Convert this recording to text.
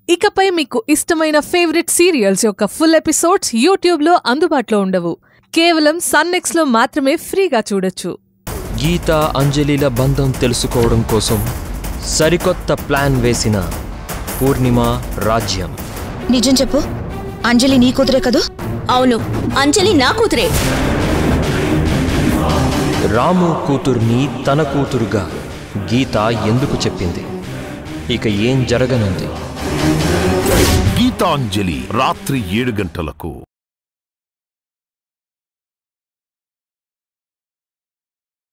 ఇకపై మీకు ఇష్టమైన ఫేవరెట్ సీరియల్స్ యొక్క ఫుల్ ఎపిసోడ్స్ యూట్యూబ్లో అందుబాటులో ఉండవు కేవలం సన్నెక్స్లో మాత్రమే ఫ్రీగా చూడొచ్చు గీత అంజలిల బంధం తెలుసుకోవడం కోసం సరికొత్త ప్లాన్ వేసిన పూర్ణిమ రాజ్యం నిజం చెప్పు అంజలి నీ కూతురే కదూ అవును అంజలి నా కూతురే రాము కూతుర్ని తన కూతురుగా గీత ఎందుకు చెప్పింది ఇక ఏం జరగనుంది గీతాంజలి రాత్రి ఏడు గంటలకు